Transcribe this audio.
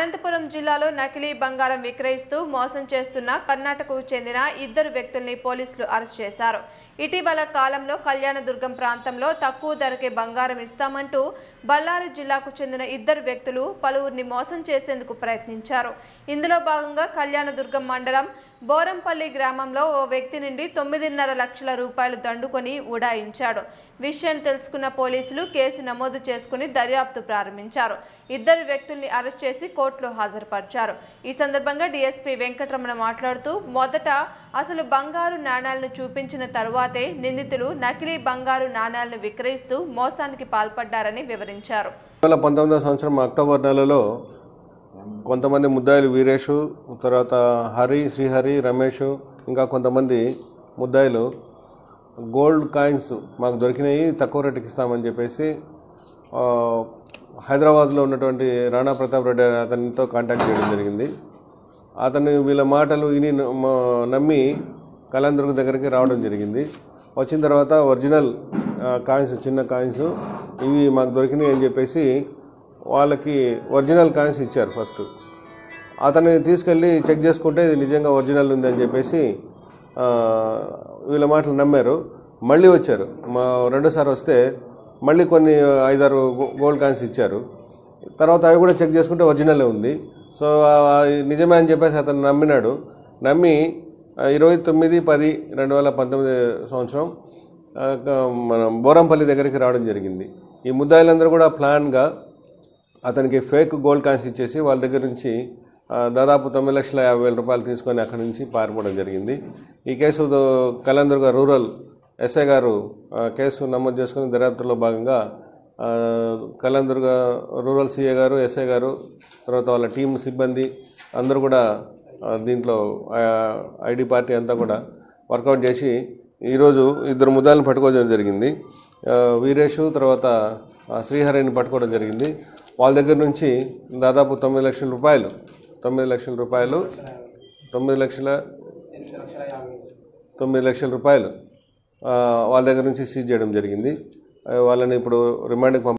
అనంతపురం జిల్లాలో నకిలీ బంగారం విక్రయిస్తూ మోసం చేస్తున్న కర్ణాటకకు చెందిన ఇద్దరు వ్యక్తుల్ని పోలీసులు అరెస్ట్ చేశారు ఇటీవల కాలంలో కళ్యాణదుర్గం ప్రాంతంలో తక్కువ ధరకే బంగారం ఇస్తామంటూ బళ్ళారి జిల్లాకు చెందిన ఇద్దరు వ్యక్తులు పలువురిని మోసం చేసేందుకు ప్రయత్నించారు ఇందులో భాగంగా కళ్యాణదుర్గం మండలం బోరంపల్లి గ్రామంలో ఓ వ్యక్తి నుండి తొమ్మిదిన్నర లక్షల రూపాయలు దండుకొని ఉడాయించాడు విషయం తెలుసుకున్న పోలీసులు కేసు నమోదు చేసుకుని దర్యాప్తు ప్రారంభించారు ఇద్దరు వ్యక్తుల్ని అరెస్ట్ చేసి కోర్టులో హాజరుపరిచారు ఈ సందర్భంగా డీఎస్పీ వెంకటరమణ మాట్లాడుతూ మొదట అసలు బంగారు నాణాలను చూపించిన తరువాతే నిందితులు నకిలీ బంగారు నాణాలను విక్రయిస్తూ మోసానికి పాల్పడ్డారని వివరించారు రెండు వేల పంతొమ్మిదవ సంవత్సరం అక్టోబర్ నెలలో కొంతమంది ముద్దాయిలు వీరేషు తర్వాత హరి శ్రీహరి రమేష్ ఇంకా కొంతమంది ముద్దాయిలు గోల్డ్ కాయిన్స్ మాకు దొరికినాయి తక్కువ రేటుకి ఇస్తామని చెప్పేసి ఆ, హైదరాబాద్లో ఉన్నటువంటి రాణా ప్రతాప్ రెడ్డి అతనితో కాంటాక్ట్ చేయడం జరిగింది అతను వీళ్ళ మాటలు విని న- మ- నమ్మి కళ్యాణదుర్గ దగ్గరికి రావడం జరిగింది వచ్చిన తర్వాత ఒరిజినల్ ఆ, కాయిన్స్ చిన్న కాయిన్స్ ఇవి మాకు దొరికినాయి అని చెప్పేసి వాళ్ళకి ఒరిజినల్ కాయిన్స్ ఇచ్చారు ఫస్ట్ అతన్ని తీసుకెళ్ళి చెక్ చేసుకుంటే ఇది నిజంగా ఒరిజినల్ ఉంది అని చెప్పేసి ఆ, వీళ్ళ మాటలు నమ్మారు మళ్ళీ వచ్చారు మా రెండోసారి వస్తే మళ్ళీ కొన్ని ఐదారు గో- గోల్డ్ కాయిన్స్ ఇచ్చారు తర్వాత అవి కూడా చెక్ చేసుకుంటే ఒరిజినలే ఉంది సో ఆ, నిజమే అని చెప్పేసి అతను నమ్మినాడు నమ్మి ఆ, ఇరవై తొమ్మిది పది రెండు వేల పంతొమ్మిది సంవత్సరం ఆ, మన బోరంపల్లి దగ్గరికి రావడం జరిగింది ఈ ముద్దాయిలందరూ కూడా ప్లాన్గా అతనికి ఫేక్ గోల్డ్ కాయిన్స్ ఇచ్చేసి వాళ్ళ దగ్గర నుంచి ఆ, దాదాపు తొమ్మిది లక్షల యాభై వేల రూపాయలు తీసుకొని అక్కడి నుంచి పారిపోవడం జరిగింది ఈ కేసు దో- కలందుర్గ రూరల్ ఎస్ఐ గారు ఆ, కేసు నమోదు చేసుకుని దర్యాప్తులో భాగంగా ఆ, కలందుర్గ రూరల్ సిఏ గారు ఎస్ఐ గారు తర్వాత వాళ్ళ టీం సిబ్బంది అందరూ కూడా ఆ, దీంట్లో ఆ, ఐడి పార్టీ అంతా కూడా వర్కౌట్ చేసి ఈరోజు ఇద్దరు ముద్దాలను పట్టుకోవడం జరిగింది ఆ, వీరేషు తర్వాత ఆ, శ్రీహరిని పట్టుకోవడం జరిగింది వాళ్ళ దగ్గర నుంచి దాదాపు తొమ్మిది లక్షల రూపాయలు తొమ్మిది లక్షల రూపాయలు తొమ్మిది లక్షల తొమ్మిది లక్షల రూపాయలు ఆ, వాళ్ళ దగ్గర నుంచి సీజ్ చేయడం జరిగింది ఆ, వాళ్ళని ఇప్పుడు రిమాండ్కి పంప